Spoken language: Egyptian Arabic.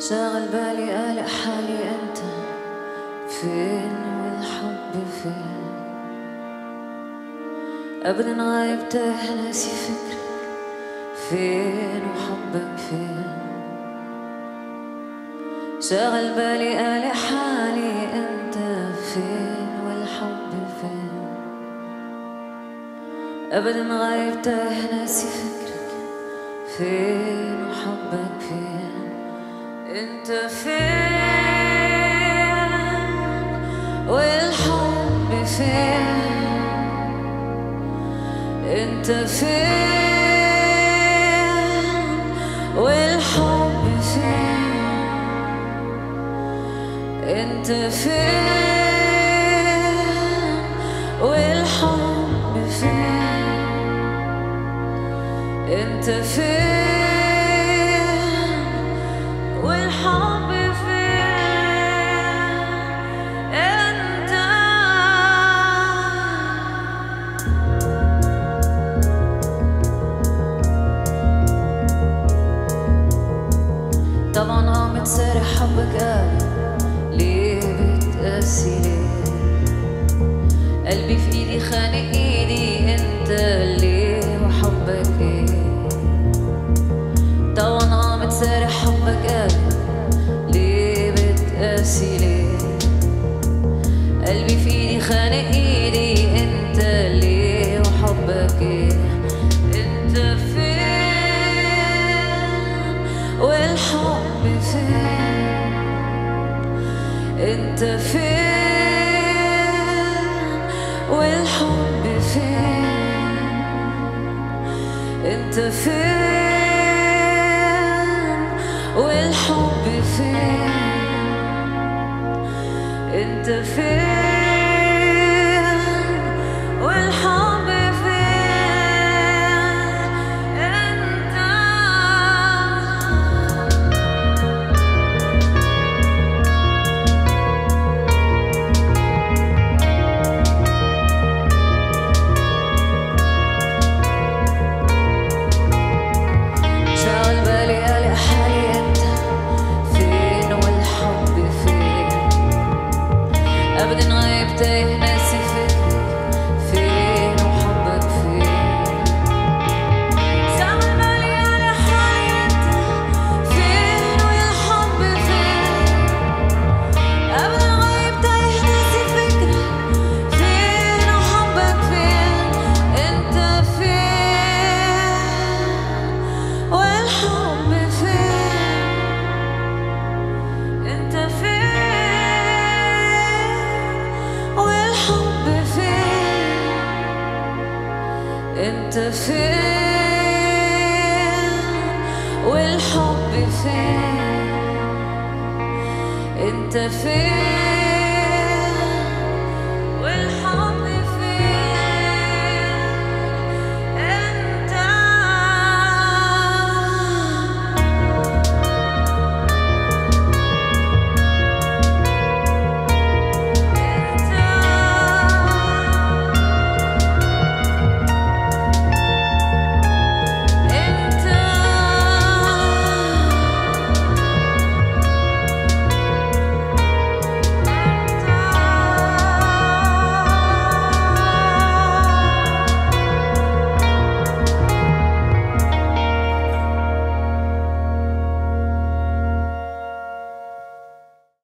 شاغل بالي قالق حالي انت فين والحب فين ابدا غايب تاه ناسي فكرك فين وحبك فين شاغل بالي قالق حالي انت فين والحب فين ابدا غايب تاه ناسي فكرك فين وحبك فين انت فين والحب فين انت فين والحب فين انت فين والحب فين انت فين والحب فين انت طبعا عم تسارح حبك قال ليه بتقاسي ليه قلبي في ايدي خانق ايدي انت ليه وحبك ايه طبعا عم تسارح حبك قال ليه بتقاسي ليه قلبي في ايدي خانق ايدي انت ليه وحبك ايه انت فين والحب فين انت فين والحب فين انت فين والحب فين انت فين والحب فين انت شاغل بالي قلق حالي انت فين والحب فين ابدا غايب تايه ناسي فكرك فين وحبك فين شاغل بالي قلق حالي انت فين والحب فين ابدا غايب تايه ناسي فكرك فين وحبك فين انت فين والحب فين انت فين والحب فين انت فين والحب فين انت فين